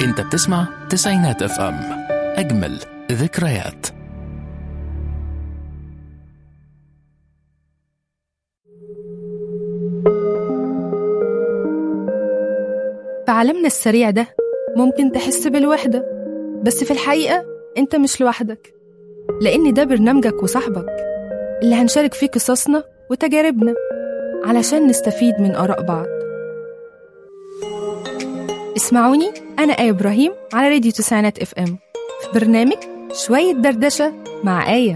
انت بتسمع تسعينات اف ام اجمل ذكريات في عالمنا السريع ده ممكن تحس بالوحدة بس في الحقيقة أنت مش لوحدك لأن ده برنامجك وصاحبك اللي هنشارك فيه قصصنا وتجاربنا علشان نستفيد من آراء بعض اسمعوني أنا آية إبراهيم على راديو تسعينات اف ام في برنامج شوية دردشة مع آية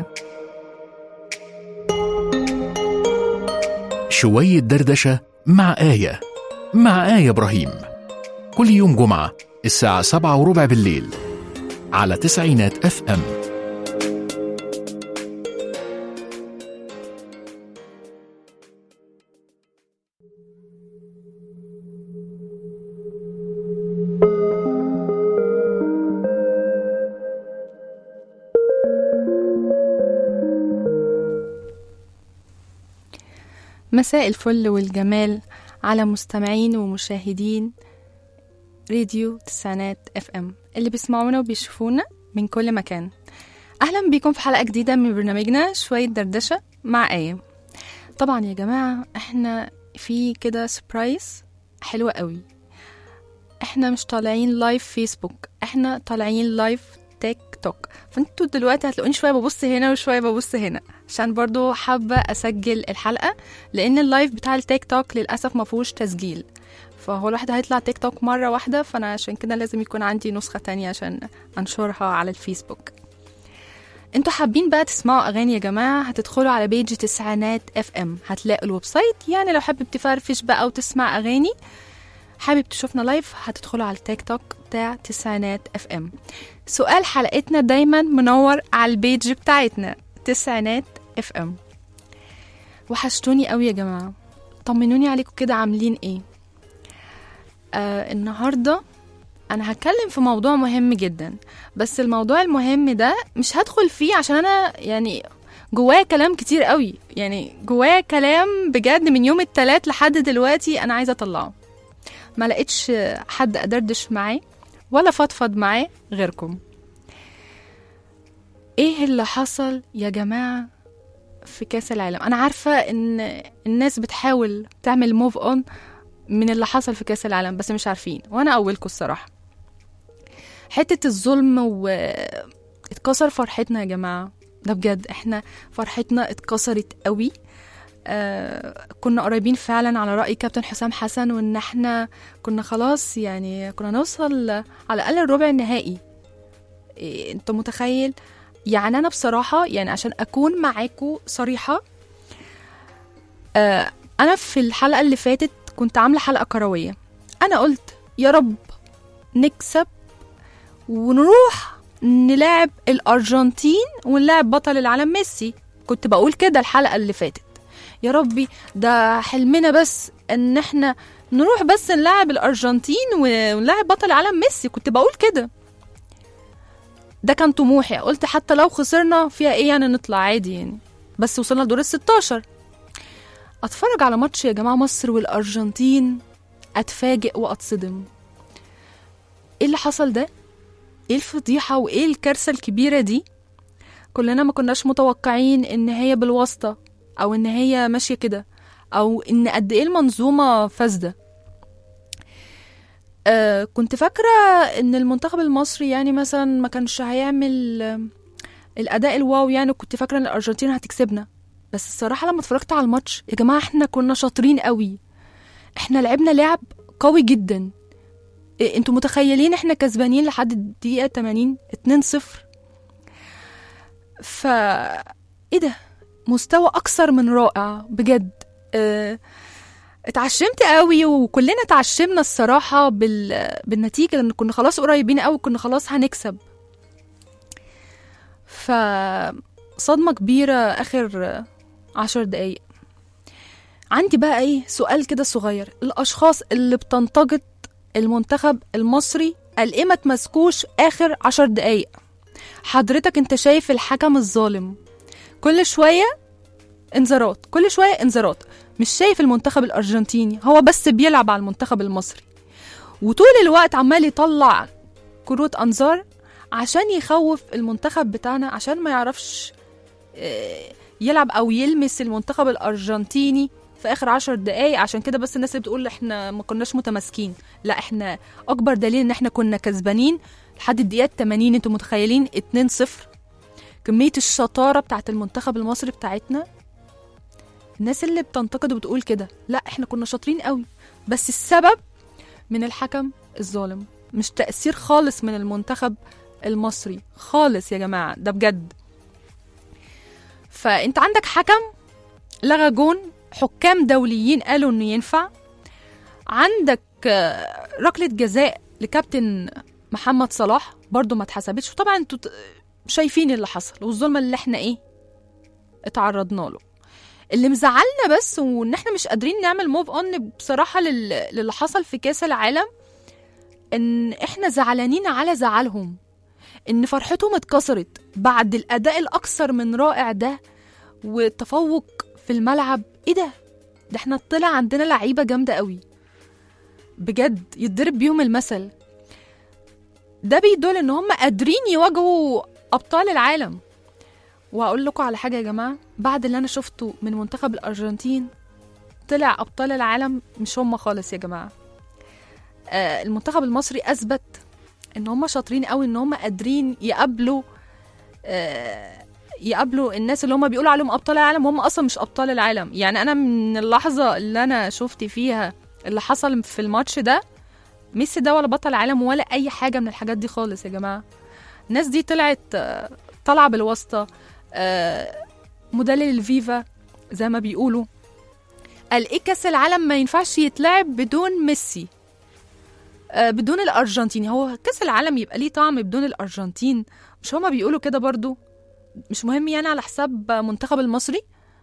شوية دردشة مع آية مع آية إبراهيم كل يوم جمعة الساعة سبعة وربع بالليل على تسعينات اف ام مساء الفل والجمال على مستمعين ومشاهدين راديو تسعينات اف ام اللي بيسمعونا وبيشوفونا من كل مكان اهلا بيكم في حلقه جديده من برنامجنا شويه دردشه مع ايه طبعا يا جماعه احنا في كده سبرايز حلوه قوي احنا مش طالعين لايف فيسبوك احنا طالعين لايف تيك توك فانتوا دلوقتي هتلاقوني شويه ببص هنا وشويه ببص هنا عشان برضو حابه اسجل الحلقه لان اللايف بتاع التيك توك للاسف ما فيهوش تسجيل فهو الواحد هيطلع تيك توك مرة واحدة فأنا عشان كده لازم يكون عندي نسخة تانية عشان أنشرها على الفيسبوك انتوا حابين بقى تسمعوا أغاني يا جماعة هتدخلوا على بيج تسعينات اف ام هتلاقوا الويب سايت يعني لو حابب تفرفش بقى وتسمع أغاني حابب تشوفنا لايف هتدخلوا على التيك توك بتاع تسعينات اف ام سؤال حلقتنا دايما منور على البيج بتاعتنا تسعينات اف ام وحشتوني قوي يا جماعة طمنوني عليكم كده عاملين ايه آه النهارده انا هتكلم في موضوع مهم جدا بس الموضوع المهم ده مش هدخل فيه عشان انا يعني جوايا كلام كتير قوي يعني جوايا كلام بجد من يوم التلات لحد دلوقتي انا عايزه اطلعه ما لقيتش حد ادردش معاه ولا فضفض معاه غيركم ايه اللي حصل يا جماعه في كاس العالم انا عارفه ان الناس بتحاول تعمل موف اون من اللي حصل في كاس العالم بس مش عارفين وانا اولكم الصراحه حته الظلم و اتكسر فرحتنا يا جماعه ده بجد احنا فرحتنا اتكسرت قوي آه كنا قريبين فعلا على رأي كابتن حسام حسن وان احنا كنا خلاص يعني كنا نوصل على الاقل الربع النهائي إيه انت متخيل يعني انا بصراحه يعني عشان اكون معاكم صريحه آه انا في الحلقه اللي فاتت كنت عامله حلقه كرويه انا قلت يا رب نكسب ونروح نلاعب الارجنتين ونلاعب بطل العالم ميسي كنت بقول كده الحلقه اللي فاتت يا ربي ده حلمنا بس ان احنا نروح بس نلاعب الارجنتين ونلاعب بطل العالم ميسي كنت بقول كده ده كان طموحي قلت حتى لو خسرنا فيها ايه يعني نطلع عادي يعني بس وصلنا لدور ال 16 اتفرج على ماتش يا جماعه مصر والارجنتين اتفاجئ واتصدم ايه اللي حصل ده ايه الفضيحه وايه الكارثه الكبيره دي كلنا ما كناش متوقعين ان هي بالواسطه او ان هي ماشيه كده او ان قد ايه المنظومه فاسده آه كنت فاكره ان المنتخب المصري يعني مثلا ما كانش هيعمل آه الاداء الواو يعني كنت فاكره ان الارجنتين هتكسبنا بس الصراحه لما اتفرجت على الماتش يا جماعه احنا كنا شاطرين قوي احنا لعبنا لعب قوي جدا إيه انتوا متخيلين احنا كسبانين لحد الدقيقه 80 2 0 ف ايه ده مستوى اكثر من رائع بجد اه... اتعشمت قوي وكلنا اتعشمنا الصراحه بال... بالنتيجه لان كنا خلاص قريبين قوي كنا خلاص هنكسب ف صدمه كبيره اخر عشر دقايق عندي بقى ايه سؤال كده صغير الاشخاص اللي بتنتقد المنتخب المصري قال ايه ما تمسكوش اخر عشر دقايق حضرتك انت شايف الحكم الظالم كل شويه انذارات كل شويه انذارات مش شايف المنتخب الارجنتيني هو بس بيلعب على المنتخب المصري وطول الوقت عمال يطلع كروت انذار عشان يخوف المنتخب بتاعنا عشان ما يعرفش آه، يلعب او يلمس المنتخب الارجنتيني في اخر عشر دقايق عشان كده بس الناس اللي بتقول احنا ما كناش متماسكين لا احنا اكبر دليل ان احنا كنا كسبانين لحد الدقيقه 80 انتوا متخيلين 2-0 كميه الشطاره بتاعت المنتخب المصري بتاعتنا الناس اللي بتنتقد وبتقول كده لا احنا كنا شاطرين قوي بس السبب من الحكم الظالم مش تأثير خالص من المنتخب المصري خالص يا جماعة ده بجد فانت عندك حكم لغى جون حكام دوليين قالوا انه ينفع عندك آه، ركلة جزاء لكابتن محمد صلاح برضو ما اتحسبتش وطبعا انتوا ت- شايفين اللي حصل والظلم اللي احنا ايه اتعرضنا له اللي مزعلنا بس وان احنا مش قادرين نعمل موف اون بصراحه لل- للي حصل في كاس العالم ان احنا زعلانين على زعلهم ان فرحتهم اتكسرت بعد الاداء الاكثر من رائع ده والتفوق في الملعب ايه ده ده احنا طلع عندنا لعيبه جامده قوي بجد يتضرب بيهم المثل ده بيدل ان هم قادرين يواجهوا ابطال العالم وهقول لكم على حاجه يا جماعه بعد اللي انا شفته من منتخب الارجنتين طلع ابطال العالم مش هم خالص يا جماعه آه المنتخب المصري اثبت ان هم شاطرين قوي ان هم قادرين يقابلوا آه يقابلوا الناس اللي هم بيقولوا عليهم ابطال العالم هم اصلا مش ابطال العالم يعني انا من اللحظه اللي انا شفت فيها اللي حصل في الماتش ده ميسي ده ولا بطل عالم ولا اي حاجه من الحاجات دي خالص يا جماعه الناس دي طلعت آه، طالعه بالواسطه آه، مدلل الفيفا زي ما بيقولوا قال ايه كاس العالم ما ينفعش يتلعب بدون ميسي آه، بدون الارجنتين هو كاس العالم يبقى ليه طعم بدون الارجنتين مش هما بيقولوا كده برضو مش مهم يعني على حساب منتخب المصري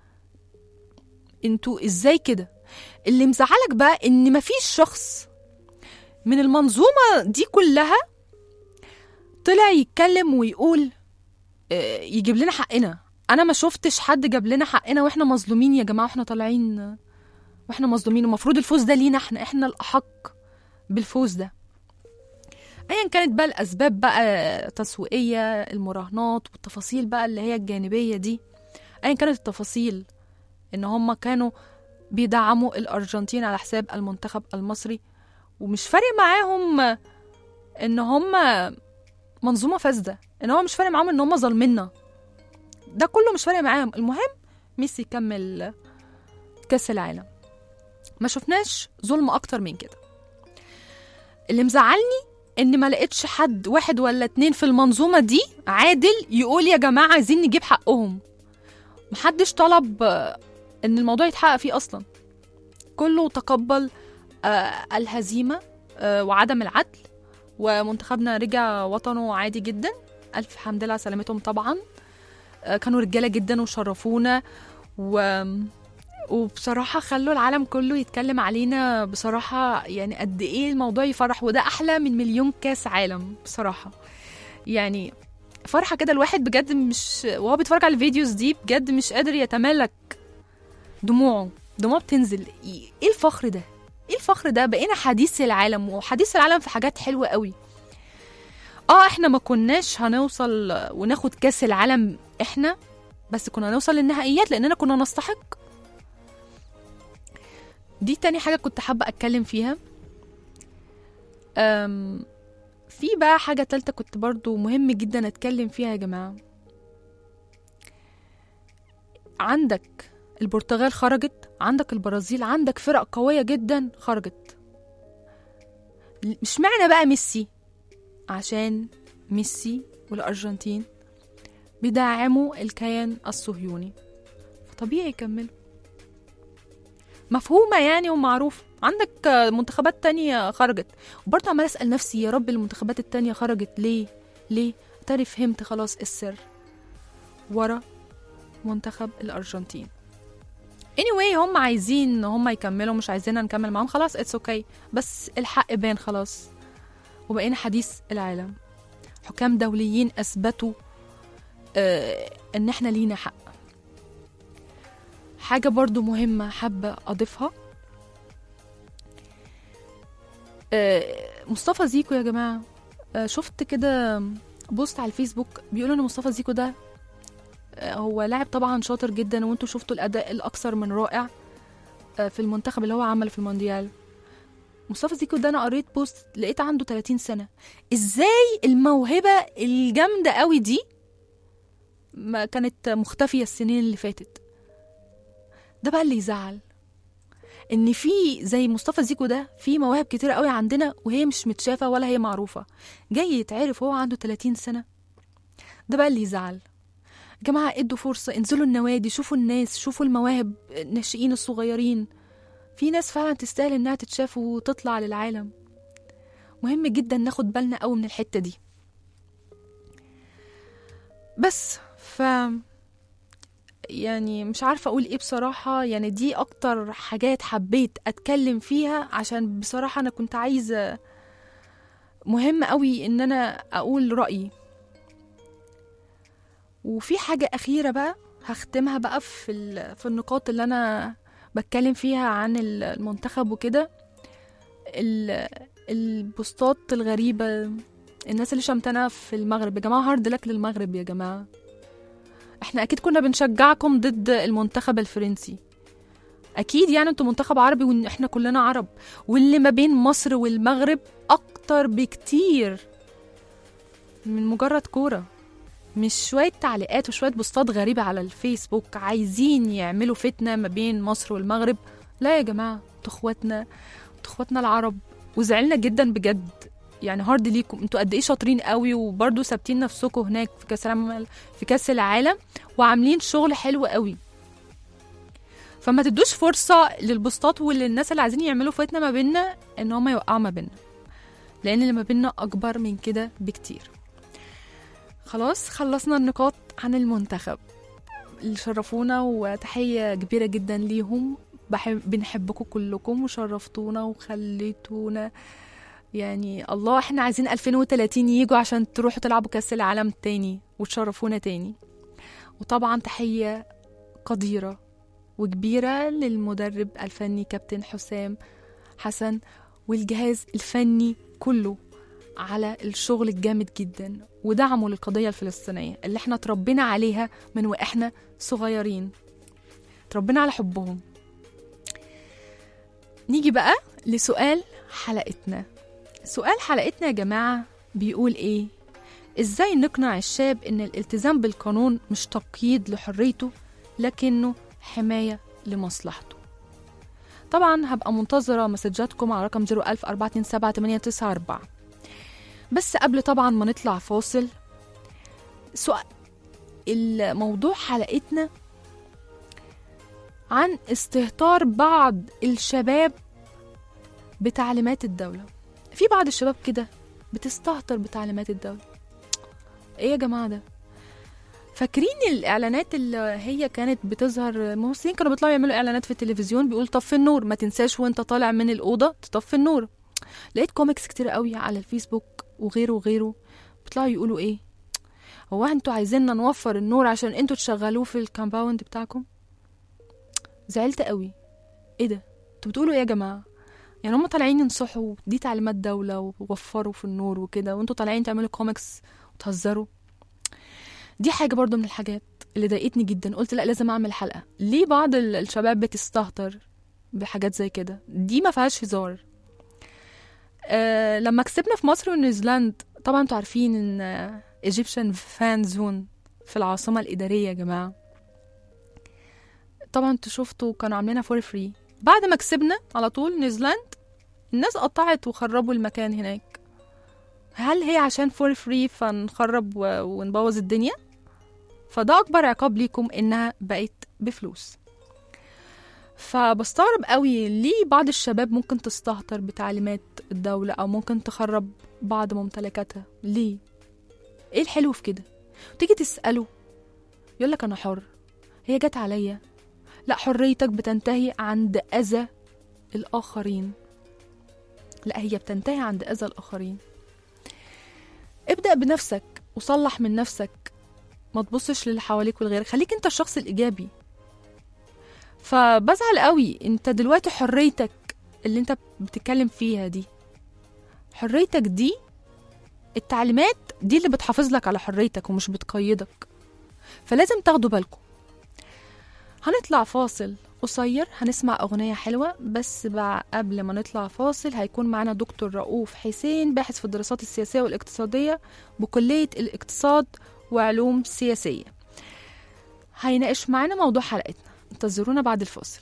انتوا ازاي كده اللي مزعلك بقى ان مفيش شخص من المنظومة دي كلها طلع يتكلم ويقول آه، يجيب لنا حقنا انا ما شفتش حد جاب لنا حقنا واحنا مظلومين يا جماعة واحنا طالعين واحنا مظلومين المفروض الفوز ده لينا احنا احنا الاحق بالفوز ده ايا كانت بقى الاسباب بقى تسويقيه المراهنات والتفاصيل بقى اللي هي الجانبيه دي ايا كانت التفاصيل ان هم كانوا بيدعموا الارجنتين على حساب المنتخب المصري ومش فارق معاهم ان هم منظومه فاسده ان هو مش فارق معاهم ان هم ظالميننا ده كله مش فارق معاهم المهم ميسي يكمل كاس العالم ما شفناش ظلم اكتر من كده اللي مزعلني ان ما لقيتش حد واحد ولا اتنين في المنظومه دي عادل يقول يا جماعه عايزين نجيب حقهم محدش طلب آه، ان الموضوع يتحقق فيه اصلا كله تقبل آه، الهزيمه آه، وعدم العدل ومنتخبنا رجع وطنه عادي جدا الف حمد لله على سلامتهم طبعا آه، كانوا رجاله جدا وشرفونا و وبصراحة خلوا العالم كله يتكلم علينا بصراحة يعني قد إيه الموضوع يفرح وده أحلى من مليون كاس عالم بصراحة يعني فرحة كده الواحد بجد مش وهو بيتفرج على الفيديوز دي بجد مش قادر يتمالك دموعه دموعه بتنزل ايه الفخر ده ايه الفخر ده بقينا حديث العالم وحديث العالم في حاجات حلوة قوي اه احنا ما كناش هنوصل وناخد كاس العالم احنا بس كنا نوصل للنهائيات لاننا كنا نستحق دي تاني حاجة كنت حابة أتكلم فيها أم في بقى حاجة تالتة كنت برضو مهم جدا أتكلم فيها يا جماعة عندك البرتغال خرجت عندك البرازيل عندك فرق قوية جدا خرجت مش معنى بقى ميسي عشان ميسي والأرجنتين بيدعموا الكيان الصهيوني فطبيعي يكملوا مفهومة يعني ومعروفة عندك آه، منتخبات تانية خرجت وبرضه عمال أسأل نفسي يا رب المنتخبات التانية خرجت ليه ليه تاني فهمت خلاص السر ورا منتخب الأرجنتين anyway هم عايزين ان هم يكملوا مش عايزيننا نكمل معاهم خلاص اتس اوكي okay. بس الحق بان خلاص وبقينا حديث العالم حكام دوليين اثبتوا آه ان احنا لينا حق حاجة برضو مهمة حابة أضيفها آه، مصطفى زيكو يا جماعة آه، شفت كده بوست على الفيسبوك بيقولوا ان مصطفى زيكو ده آه، هو لاعب طبعا شاطر جدا وانتوا شفتوا الاداء الاكثر من رائع آه، في المنتخب اللي هو عمله في المونديال مصطفى زيكو ده انا قريت بوست لقيت عنده 30 سنه ازاي الموهبه الجامده قوي دي ما كانت مختفيه السنين اللي فاتت ده بقى اللي يزعل ان في زي مصطفى زيكو ده في مواهب كتير قوي عندنا وهي مش متشافه ولا هي معروفه جاي يتعرف وهو عنده 30 سنه ده بقى اللي يزعل يا جماعه ادوا فرصه انزلوا النوادي شوفوا الناس شوفوا المواهب الناشئين الصغيرين في ناس فعلا تستاهل انها تتشاف وتطلع للعالم مهم جدا ناخد بالنا قوي من الحته دي بس ف يعني مش عارفه اقول ايه بصراحه يعني دي اكتر حاجات حبيت اتكلم فيها عشان بصراحه انا كنت عايزه مهم قوي ان انا اقول رايي وفي حاجه اخيره بقى هختمها بقى في ال- في النقاط اللي انا بتكلم فيها عن ال- المنتخب وكده ال- البوستات الغريبه الناس اللي شمتنا في المغرب يا جماعه هارد لك للمغرب يا جماعه احنا اكيد كنا بنشجعكم ضد المنتخب الفرنسي اكيد يعني انتوا منتخب عربي وان احنا كلنا عرب واللي ما بين مصر والمغرب اكتر بكتير من مجرد كوره مش شوية تعليقات وشوية بوستات غريبة على الفيسبوك عايزين يعملوا فتنة ما بين مصر والمغرب لا يا جماعة انتوا اخواتنا انتوا اخواتنا العرب وزعلنا جدا بجد يعني هارد ليكم انتوا قد ايه شاطرين قوي وبرضه ثابتين نفسكم هناك في كاس العالم في كاس العالم وعاملين شغل حلو قوي فما تدوش فرصة للبوستات وللناس اللي عايزين يعملوا فتنة ما بيننا ان هم يوقعوا ما بيننا لان اللي ما بيننا اكبر من كده بكتير خلاص خلصنا النقاط عن المنتخب اللي شرفونا وتحية كبيرة جدا ليهم بحب بنحبكم كلكم وشرفتونا وخليتونا يعني الله احنا عايزين 2030 يجوا عشان تروحوا تلعبوا كأس العالم تاني وتشرفونا تاني وطبعا تحية قديرة وكبيرة للمدرب الفني كابتن حسام حسن والجهاز الفني كله على الشغل الجامد جدا ودعمه للقضية الفلسطينية اللي احنا تربينا عليها من واحنا صغيرين تربينا على حبهم نيجي بقى لسؤال حلقتنا سؤال حلقتنا يا جماعة بيقول ايه ازاي نقنع الشاب ان الالتزام بالقانون مش تقييد لحريته لكنه حماية لمصلحته طبعا هبقى منتظرة مسجاتكم على رقم 01427 بس قبل طبعا ما نطلع فاصل سؤال الموضوع حلقتنا عن استهتار بعض الشباب بتعليمات الدولة في بعض الشباب كده بتستهتر بتعليمات الدولة ايه يا جماعة ده فاكرين الاعلانات اللي هي كانت بتظهر ممثلين كانوا بيطلعوا يعملوا اعلانات في التلفزيون بيقول طفي النور ما تنساش وانت طالع من الاوضه تطفي النور لقيت كوميكس كتير قوي على الفيسبوك وغيره وغيره بيطلعوا يقولوا ايه هو انتوا عايزيننا نوفر النور عشان انتوا تشغلوه في الكامباوند بتاعكم زعلت قوي ايه ده انتوا بتقولوا ايه يا جماعه يعني هم طالعين ينصحوا دي تعليمات دولة ووفروا في النور وكده وانتوا طالعين تعملوا كوميكس وتهزروا دي حاجة برضو من الحاجات اللي ضايقتني جدا قلت لا لازم اعمل حلقة ليه بعض ال- الشباب بتستهتر بحاجات زي كده دي ما فيهاش هزار آه لما كسبنا في مصر ونيوزيلاند طبعا انتوا عارفين ان ايجيبشن فان زون في العاصمة الإدارية يا جماعة طبعا انتوا شفتوا كانوا عاملينها فور فري بعد ما كسبنا على طول نيوزيلاند الناس قطعت وخربوا المكان هناك هل هي عشان فور فري فنخرب و- ونبوظ الدنيا فده اكبر عقاب ليكم انها بقت بفلوس فبستغرب قوي ليه بعض الشباب ممكن تستهتر بتعليمات الدولة أو ممكن تخرب بعض ممتلكاتها ليه؟ ايه الحلو في كده؟ تيجي تسأله يقولك أنا حر هي جت عليا لا حريتك بتنتهي عند أذى الآخرين لا هي بتنتهي عند أذى الآخرين ابدأ بنفسك وصلح من نفسك ما تبصش للي حواليك والغير خليك انت الشخص الإيجابي فبزعل قوي انت دلوقتي حريتك اللي انت بتتكلم فيها دي حريتك دي التعليمات دي اللي بتحافظ لك على حريتك ومش بتقيدك فلازم تاخدوا بالكم هنطلع فاصل قصير هنسمع أغنية حلوة بس بقى قبل ما نطلع فاصل هيكون معنا دكتور رؤوف حسين باحث في الدراسات السياسية والاقتصادية بكلية الاقتصاد وعلوم سياسية هيناقش معانا موضوع حلقتنا انتظرونا بعد الفاصل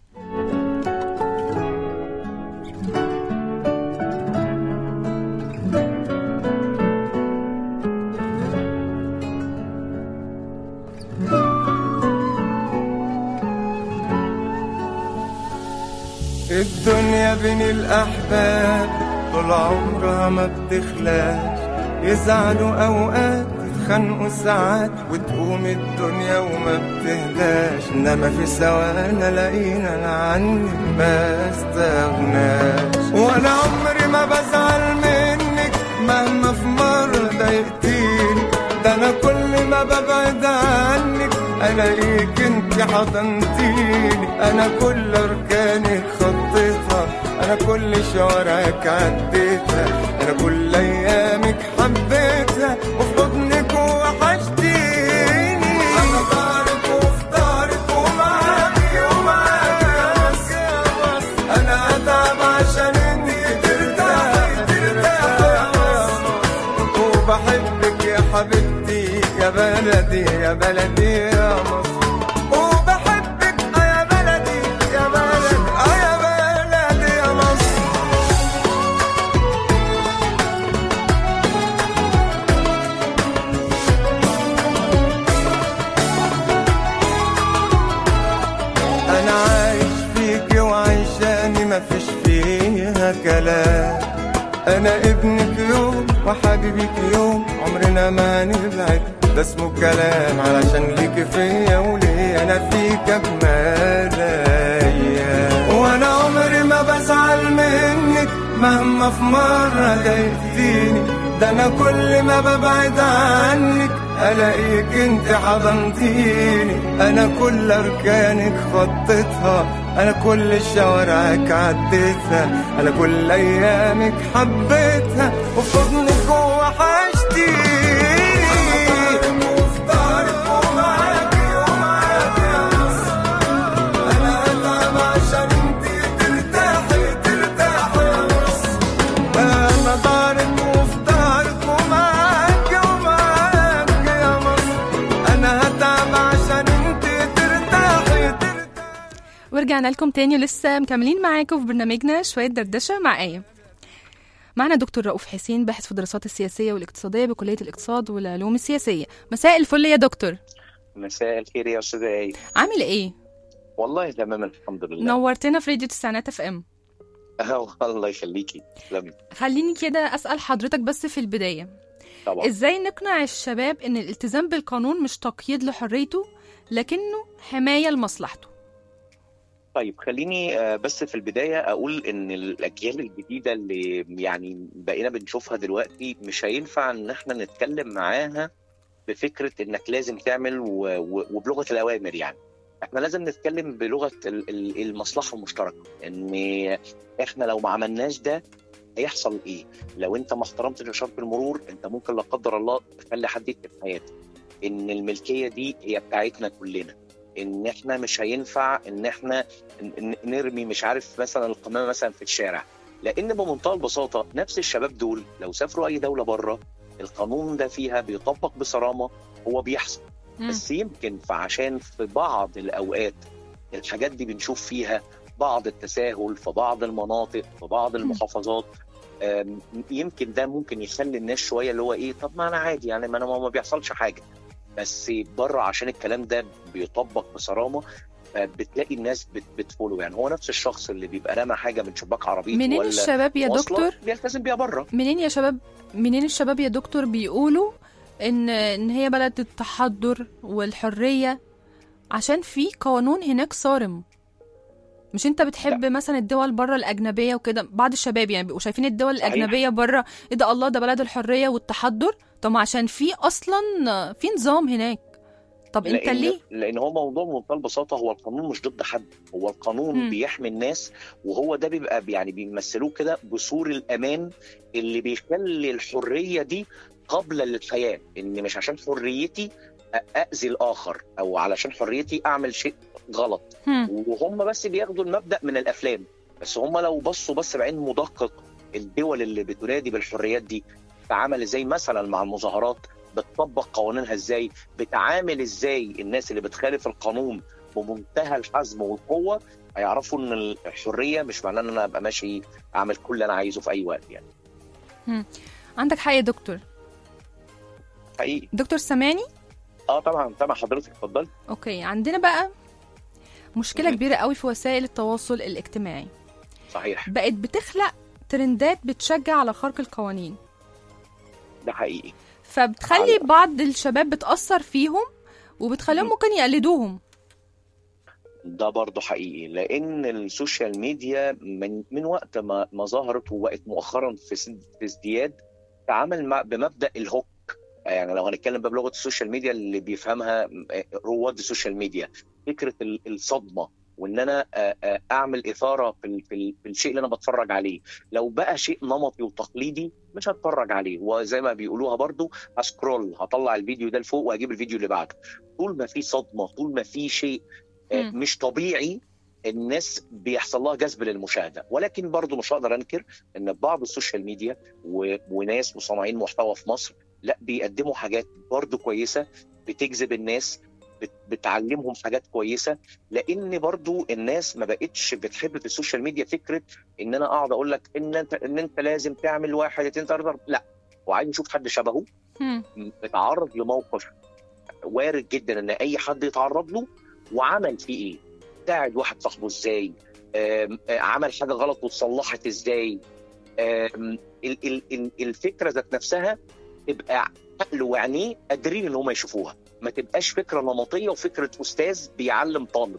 الدنيا بين الأحباب طول عمرها ما بتخلاش يزعلوا أوقات يتخانقوا ساعات وتقوم الدنيا وما بتهداش إنما في ثواني لقينا أنا عني ما استغناش ولا عمري ما بزعل منك مهما في مرة ضايقتيني ده أنا كل ما ببعد عنك الاقيك انت حضنتيني انا كل اركانك خطيتها انا كل شوارعك عديتها انا كل ايامك حبيتها وفي حضنك وحشتيني انا طارق وفي طارق ومعاكي ومعاكي يا مصر انا اتعب عشان انت ترتاحي ترتاحي يا مصر وبحبك يا حبيبتي يا بلدي يا بلدي يا مصر وبحبك آه يا بلدي يا بلدي آه يا بلدي يا مصر انا عايش فيكي وعايشاني مفيش فيها كلام انا ابنك يوم وحبيبك يوم عمرنا ما نبعد ده اسمه كلام علشان ليك فيا ولي انا فيك اجمل ايام وانا عمري ما بزعل منك مهما في مرة ضايقتيني ده انا كل ما ببعد عنك الاقيك انت حضنتيني انا كل اركانك خطيتها انا كل شوارعك عديتها انا كل ايامك حبيتها وفي حضنك وحشتيني وفي طارق ومعاكي ومعاكي يا مصر انا اتعب عشان انت ترتاحي ترتاحي يا مصر انا طارق وفي طارق ومعاكي ومعاكي يا مصر انا هتعب عشان انت ترتاحي ترتاحي ورجعنا لكم تاني ولسه مكملين معاكم في برنامجنا شوية دردشة مع آية معنا دكتور رؤوف حسين باحث في الدراسات السياسية والاقتصادية بكلية الاقتصاد والعلوم السياسية مساء الفل يا دكتور مساء الخير يا استاذه ايه عامل ايه؟ والله تمام الحمد لله نورتنا في راديو تسعينات اف ام أه الله يخليكي تسلمي خليني كده أسأل حضرتك بس في البداية طبعا ازاي نقنع الشباب ان الالتزام بالقانون مش تقييد لحريته لكنه حماية لمصلحته طيب خليني آه، بس في البدايه اقول ان الاجيال الجديده اللي يعني بقينا بنشوفها دلوقتي مش هينفع ان احنا نتكلم معاها بفكره انك لازم تعمل و- و- وبلغه الاوامر يعني احنا لازم نتكلم بلغه ال- ال- المصلحه المشتركه ان احنا لو ما عملناش ده هيحصل ايه لو انت ما احترمتش اشاره المرور انت ممكن لا قدر الله تخلي حد يكتب حياته ان الملكيه دي هي بتاعتنا كلنا ان احنا مش هينفع ان احنا ن- ن- نرمي مش عارف مثلا القمامه مثلا في الشارع لان بمنتهى البساطه نفس الشباب دول لو سافروا اي دوله بره القانون ده فيها بيطبق بصرامه هو بيحصل مم. بس يمكن فعشان في بعض الاوقات الحاجات دي بنشوف فيها بعض التساهل في بعض المناطق في بعض المحافظات آم، يمكن ده ممكن يخلي الناس شويه اللي هو ايه طب ما انا عادي يعني ما انا ما ما بيحصلش حاجه بس بره عشان الكلام ده بيطبق بصرامه بتلاقي الناس بت- بتفولو يعني هو نفس الشخص اللي بيبقى رامى حاجه من شباك عربيته منين ولا الشباب يا مواصلة دكتور بيلتزم بيها بره منين يا شباب منين الشباب يا دكتور بيقولوا ان ان هي بلد التحضر والحريه عشان في قانون هناك صارم مش انت بتحب مثلا الدول بره الاجنبيه وكده بعض الشباب يعني بيبقوا شايفين الدول صحيح. الاجنبيه بره ايه ده الله ده بلد الحريه والتحضر طب ما عشان في اصلا في نظام هناك طب انت لان ليه لان هو موضوع بمنتهى البساطه هو القانون مش ضد حد هو القانون مم. بيحمي الناس وهو ده بيبقى يعني بيمثلوه كده بسور الامان اللي بيخلي الحريه دي قابله للحياه ان مش عشان حريتي أ- اذي الاخر او علشان حريتي اعمل شيء غلط هم. وهم بس بياخدوا المبدا من الافلام بس هم لو بصوا بس بعين مدقق الدول اللي بتنادي بالحريات دي تعامل ازاي مثلا مع المظاهرات بتطبق قوانينها ازاي بتعامل ازاي الناس اللي بتخالف القانون بمنتهى الحزم والقوه هيعرفوا ان الحريه مش معناه ان انا ابقى ماشي اعمل كل اللي انا عايزه في اي وقت يعني عندك حق يا دكتور حقيقي دكتور سامعني اه طبعا طبعا حضرتك اتفضلي اوكي عندنا بقى مشكله مم. كبيره قوي في وسائل التواصل الاجتماعي صحيح بقت بتخلق ترندات بتشجع على خرق القوانين ده حقيقي فبتخلي على- بعض الشباب بتأثر فيهم وبتخليهم مم. ممكن يقلدوهم ده برضه حقيقي لان السوشيال ميديا من من وقت ما ما ظهرت وبقت مؤخرا في سد- في ازدياد تعامل مع بمبدا الهوك يعني لو هنتكلم بقى بلغه السوشيال ميديا اللي بيفهمها رواد السوشيال ميديا فكره ال- الصدمه وان انا آه، آه، اعمل اثاره في ال- في ال- في الشيء اللي انا بتفرج عليه لو بقى شيء نمطي وتقليدي مش هتفرج عليه وزي ما بيقولوها برضو هسكرول هطلع الفيديو ده لفوق واجيب الفيديو اللي بعده طول ما في صدمه طول ما في شيء آه، مم. مش طبيعي الناس بيحصل لها جذب للمشاهده ولكن برضو مش هقدر انكر ان بعض السوشيال ميديا و... وناس وصانعين محتوى في مصر لا بيقدموا حاجات برضو كويسه بتجذب الناس بت... بتعلمهم حاجات كويسه لان برضو الناس ما بقتش بتحب في السوشيال ميديا فكره ان انا اقعد اقول لك ان انت ان انت لازم تعمل واحد اتنين تلاته أربعة. لا وعايز يشوف حد شبهه هم. اتعرض لموقف وارد جدا ان اي حد يتعرض له وعمل فيه ايه ساعد واحد صاحبه ازاي آم، آه، عمل حاجه غلط واتصلحت ازاي آم، ال- ال- ال- الفكره ذات نفسها تبقى عقل وعينيه قادرين ان هم يشوفوها ما تبقاش فكره نمطيه وفكره استاذ بيعلم طالب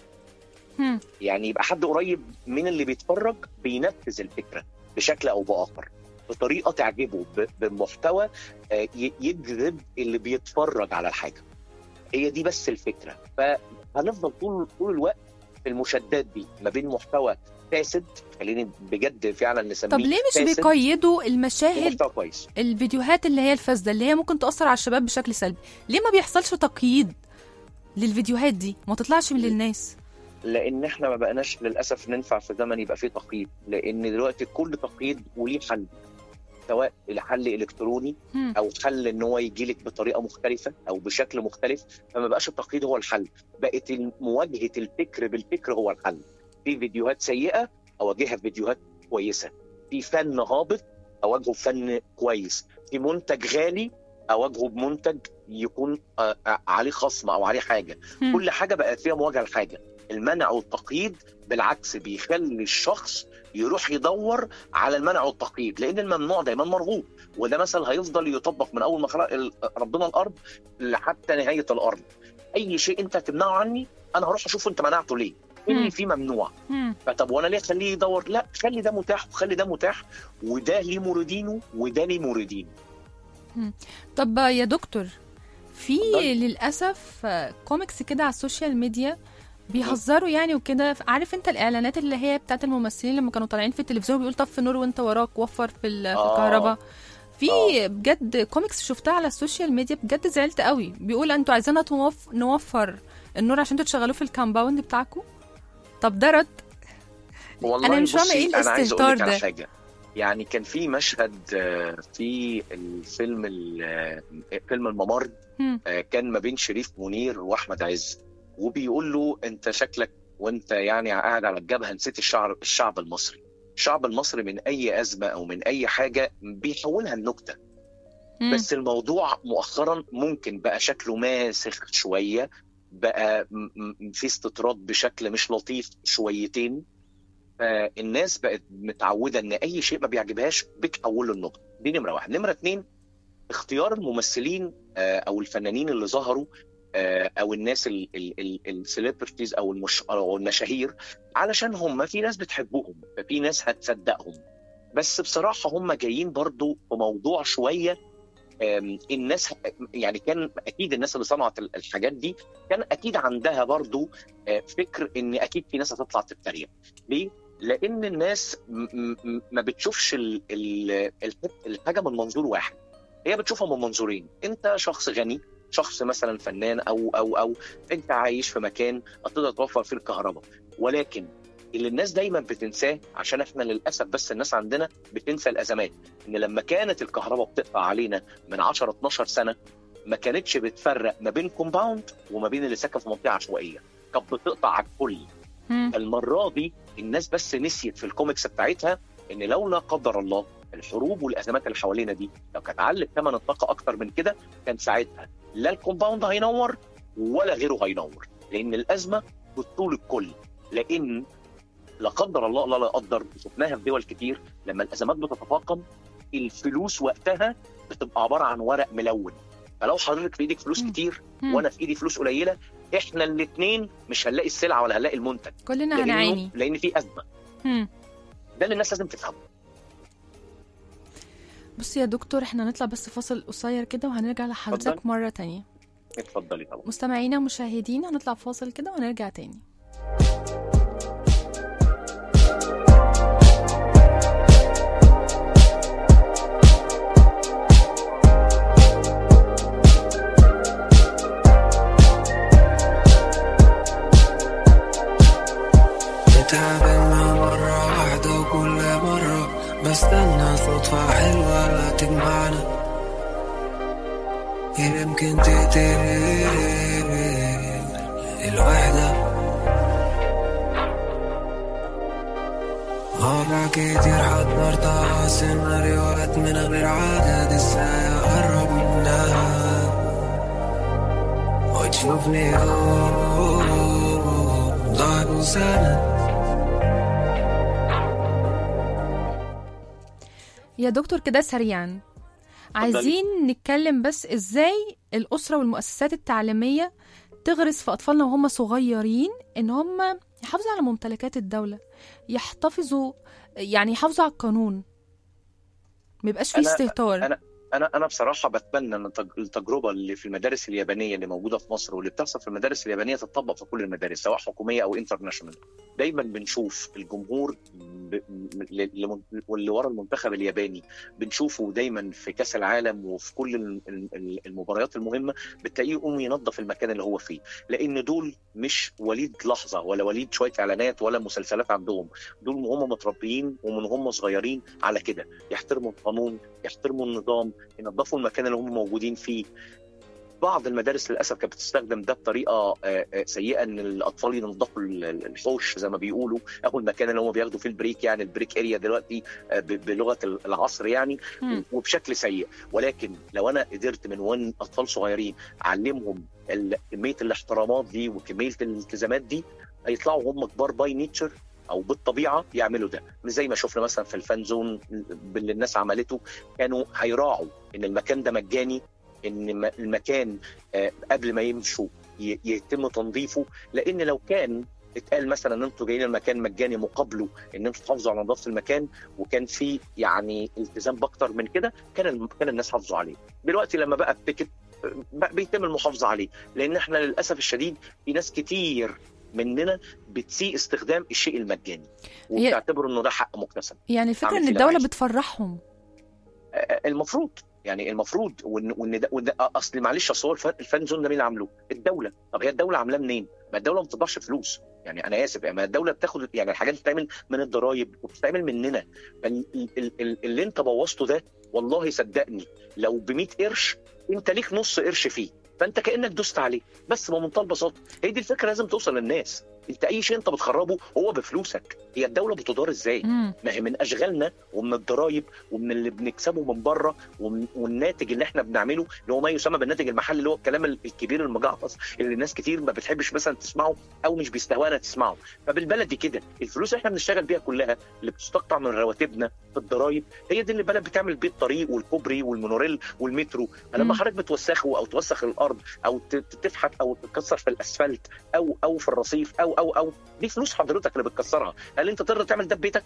هم. يعني يبقى حد قريب من اللي بيتفرج بينفذ الفكره بشكل او باخر بطريقه تعجبه ب- بمحتوى آه، ي- يجذب اللي بيتفرج على الحاجه هي دي بس الفكره فهنفضل طول طول الوقت في المشادات دي ما بين محتوى فاسد خليني بجد فعلا نسميه طب ليه مش فاسد بيقيدوا المشاهد ومحتوى كويس الفيديوهات اللي هي الفاسده اللي هي ممكن تأثر على الشباب بشكل سلبي ليه ما بيحصلش تقييد للفيديوهات دي ما تطلعش من للناس لان احنا ما بقناش للاسف ننفع في زمن يبقى فيه تقييد لان دلوقتي كل تقييد وليه حل سواء الحل الكتروني هم. او حل ان هو يجي لك بطريقه مختلفه او بشكل مختلف فما بقاش التقييد هو الحل بقت مواجهه الفكر بالفكر هو الحل في فيديوهات سيئه اواجهها بفيديوهات كويسه في فن هابط اواجهه بفن كويس في منتج غالي اواجهه بمنتج يكون آه، آه، عليه خصم او عليه حاجه هم. كل حاجه بقت فيها مواجهه لحاجه المنع والتقييد بالعكس بيخلي الشخص يروح يدور على المنع والتقييد لان الممنوع دايما مرغوب وده مثل هيفضل يطبق من اول ما خلق ال- ربنا الارض لحتى نهايه الارض اي شيء انت تمنعه عني انا هروح اشوف انت منعته ليه مم. اللي فيه ممنوع هم. فطب وانا ليه اخليه يدور لا خلي ده متاح وخلي ده متاح وده ليه موردينه وده ليه موردينه طب يا دكتور في اتفضلي. للاسف آه، كوميكس كده على السوشيال ميديا بيهزروا يعني وكده عارف انت الاعلانات اللي هي بتاعت الممثلين لما كانوا طالعين في التلفزيون بيقول طفي النور وانت وراك وفر في, ال- في آه. الكهرباء في آه. بجد كوميكس شفتها على السوشيال ميديا بجد زعلت قوي بيقول انتوا عايزيننا توف... نوفر النور عشان انتوا تشغلوه في الكامباوند بتاعكم طب ده رد والله أنا مش فاهمة بصي، إيه انا عايز اقول الاستهتار لك على ده. حاجه يعني كان في مشهد آه، في الفيلم ال- آه، فيلم الممر هم. آه، كان ما بين شريف منير واحمد عز وبيقول له انت شكلك وانت يعني قاعد على الجبهه نسيت الشعب الشعب المصري الشعب المصري من اي ازمه او من اي حاجه بيحولها النكته هم. بس الموضوع مؤخرا ممكن بقى شكله ماسخ شويه بقى م- م- في استطراد بشكل مش لطيف شويتين فالناس بقت متعوده ان اي شيء ما بيعجبهاش بتحوله النقطه دي نمره واحد نمره اتنين اختيار الممثلين آه، او الفنانين اللي ظهروا آه، او الناس السليبرتيز او المش... او المشاهير علشان هم في ناس بتحبهم ففي ناس هتصدقهم بس بصراحه هم جايين برضو في موضوع شويه آم، الناس يعني كان اكيد الناس اللي صنعت ال- الحاجات دي كان اكيد عندها برضو آه، فكر ان اكيد في ناس هتطلع تتريق ليه؟ لان الناس م- م- ما بتشوفش ال- ال- الح- الحاجه من منظور واحد هي بتشوفها من منظورين انت شخص غني شخص مثلا فنان او او او انت عايش في مكان هتقدر توفر فيه الكهرباء ولكن اللي الناس دايما بتنساه عشان احنا للاسف بس الناس عندنا بتنسى الازمات ان لما كانت الكهرباء بتقطع علينا من 10 12 سنه ما كانتش بتفرق ما بين كومباوند وما بين اللي ساكن في منطقه عشوائيه كانت بتقطع على الكل مم. المره دي الناس بس نسيت في الكوميكس بتاعتها ان لو لا قدر الله الحروب والازمات اللي حوالينا دي لو كانت علت ثمن الطاقه اكتر من كده كان ساعتها لا الكومباوند هينور ولا غيره هينور لان الازمه بتطول الكل لان لا قدر الله لا لا قدر شفناها في دول كتير لما الازمات بتتفاقم الفلوس وقتها بتبقى عباره عن ورق ملون فلو حضرتك في ايدك فلوس مم. كتير مم. وانا في ايدي فلوس قليله احنا الاثنين مش هنلاقي السلعه ولا هنلاقي المنتج كلنا لأنه- هنعاني لان في ازمه مم. ده اللي الناس لازم تفهمه بص يا دكتور احنا هنطلع بس فاصل قصير كده وهنرجع لحضرتك اتفضل. مرة تانية اتفضلي طبعا مستمعينا ومشاهدينا هنطلع فاصل كده وهنرجع تاني اتقابلنا مرة واحدة وكل مرة بستنى صدفة حلوة تجمعنا يمكن تقتل الوحدة مرة كتير حضرتها سيناريوهات من غير عدد ازاي اقرب منها وتشوفني ضاع وسند يا دكتور كده سريعا عايزين نتكلم بس ازاي الأسرة والمؤسسات التعليمية تغرس في أطفالنا وهم صغيرين إن هم يحافظوا على ممتلكات الدولة يحتفظوا يعني يحافظوا على القانون ما يبقاش فيه أنا- استهتار أنا- انا انا بصراحه بتمنى ان التج- التجربه اللي في المدارس اليابانيه اللي موجوده في مصر واللي بتحصل في المدارس اليابانيه تطبق في كل المدارس سواء حكوميه او انترناشونال دايما بنشوف الجمهور ب... ل- لمن- واللي ورا المنتخب الياباني بنشوفه دايما في كاس العالم وفي كل ال- ال- المباريات المهمه بتلاقيه يقوم ينظف المكان اللي هو فيه لان دول مش وليد لحظه ولا وليد شويه اعلانات ولا مسلسلات عندهم دول هم متربيين ومن هم صغيرين على كده يحترموا القانون يحترموا النظام ينظفوا المكان اللي هم موجودين فيه بعض المدارس للاسف كانت بتستخدم ده بطريقه آه، آه، سيئه ان الاطفال ينظفوا ال- ال- الحوش زي ما بيقولوا او المكان اللي هم بياخدوا فيه البريك يعني البريك اريا دلوقتي آه، ب- بلغه العصر يعني مم. وبشكل سيء ولكن لو انا قدرت من وان اطفال صغيرين اعلمهم ال- كميه الاحترامات دي وكميه الالتزامات دي هيطلعوا هم كبار باي نيتشر او بالطبيعه يعملوا ده مش زي ما شفنا مثلا في الفان زون اللي الناس عملته كانوا هيراعوا ان المكان ده مجاني ان م- المكان آه، قبل ما يمشوا ي- يتم تنظيفه لان لو كان اتقال مثلا ان انتوا جايين المكان مجاني مقابله ان انتوا تحافظوا على نظافه المكان وكان في يعني التزام باكتر من كده كان الم- كان الناس حافظوا عليه دلوقتي لما بقى التيكت آه، بقى بيتم المحافظه عليه لان احنا للاسف الشديد في ناس كتير مننا بتسيء استخدام الشيء المجاني هي- وبتعتبر انه ده حق مكتسب يعني الفكرة أعمل إن فيه اللي الدولة عايزه. بتفرحهم آه، المفروض يعني المفروض وان وان ده, وده اصل معلش اصل هو الفن, الفن زون ده مين اللي عامله؟ الدوله، طب هي الدوله عاملاه منين؟ ما الدوله ما بتطبعش فلوس، يعني انا اسف يعني ما الدوله بتاخد يعني الحاجات دي بتتعمل من الضرايب وبتتعمل مننا، فال- ال- ال- ال- اللي انت بوظته ده والله صدقني لو ب 100 قرش انت ليك نص قرش فيه، فانت كانك دوست عليه، بس بمنتهى البساطه، هي دي الفكره لازم توصل للناس، انت اي شيء انت بتخربه هو بفلوسك، هي الدوله بتدار ازاي؟ مم. ما هي من اشغالنا ومن الضرايب ومن اللي بنكسبه من بره ومن والناتج اللي احنا بنعمله اللي هو ما يسمى بالناتج المحلي اللي هو الكلام ال- الكبير المجعفص اللي الناس كتير ما بتحبش مثلا تسمعه او مش بيستهوانا تسمعه فبالبلدي كده الفلوس اللي احنا بنشتغل بيها كلها اللي بتستقطع من رواتبنا في الضرايب هي دي اللي البلد بتعمل بيه الطريق والكوبري والمونوريل والمترو فلما مم. حضرتك بتوسخه او توسخ الارض او ت- ت- تفحت او تكسر في الاسفلت او او في الرصيف او او او دي فلوس حضرتك اللي بتكسرها هل انت تقدر تعمل ده ببيتك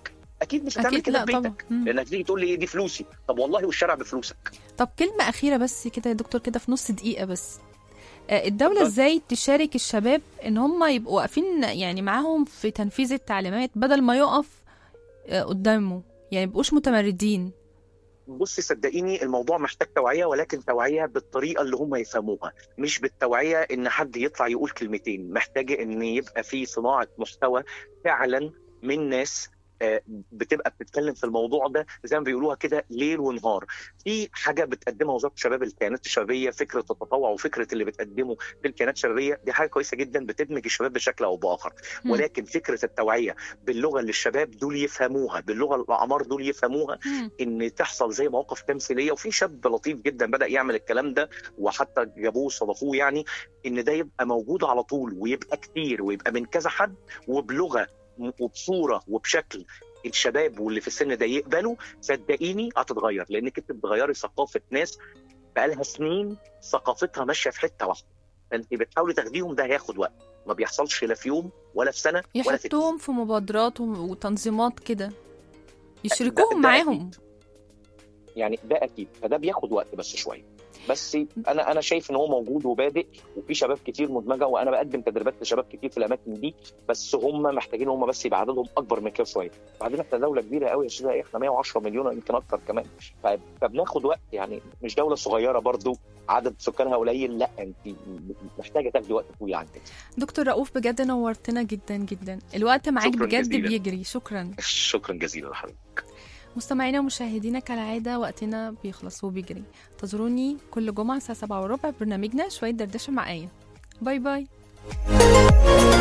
اكيد مش هتعمل اكيد كده لا في طبعا بيتك مم. لانك تيجي تقول لي ايه دي فلوسي طب والله والشارع بفلوسك طب كلمة أخيرة بس كده يا دكتور كده في نص دقيقة بس آه، الدولة اتفضل. ازاي تشارك الشباب ان هم يبقوا واقفين يعني معاهم في تنفيذ التعليمات بدل ما يقف آه، قدامه يعني يبقوش متمردين بصي صدقيني الموضوع محتاج توعيه ولكن توعيه بالطريقه اللي هم يفهموها مش بالتوعيه ان حد يطلع يقول كلمتين محتاجه ان يبقى في صناعه محتوى فعلا من ناس آه، بتبقى بتتكلم في الموضوع ده زي ما بيقولوها كده ليل ونهار في حاجه بتقدمها وزاره الشباب الكيانات الشبابيه فكره التطوع وفكره اللي بتقدمه في الكيانات الشبابيه دي حاجه كويسه جدا بتدمج الشباب بشكل او باخر مم. ولكن فكره التوعيه باللغه اللي الشباب دول يفهموها باللغه الاعمار دول يفهموها مم. ان تحصل زي مواقف تمثيليه وفي شاب لطيف جدا بدا يعمل الكلام ده وحتى جابوه استضافوه يعني ان ده يبقى موجود على طول ويبقى كتير ويبقى من كذا حد وبلغه وبصوره وبشكل الشباب واللي في السن ده يقبلوا صدقيني هتتغير لانك انت بتغيري ثقافه ناس بقالها سنين ثقافتها ماشيه في حته واحده فانت بتحاولي تاخديهم ده هياخد وقت ما بيحصلش لا في يوم ولا في سنه ولا في يحطوهم في مبادرات وتنظيمات كده ده- يشركوهم ده معاهم يعني ده اكيد فده بياخد وقت بس شويه بس انا انا شايف ان هو موجود وبادئ وفي شباب كتير مدمجه وانا بقدم تدريبات لشباب كتير في الاماكن دي بس هم محتاجين هم بس يبقى عددهم اكبر من كده شويه بعدين احنا دوله كبيره قوي يا استاذ احنا 110 مليون يمكن اكتر كمان ف- فبناخد وقت يعني مش دوله صغيره برضو عدد سكانها قليل لا انت محتاجه تاخدي وقت طويل عن كده دكتور رؤوف بجد نورتنا جدا جدا الوقت معاك شكراً بجد جزيلاً. بيجري شكرا شكرا جزيلا لحضرتك مستمعينا ومشاهدينا كالعادة وقتنا بيخلص وبيجري انتظروني كل جمعة الساعة 7 وربع في برنامجنا شوية دردشة مع آية باي باي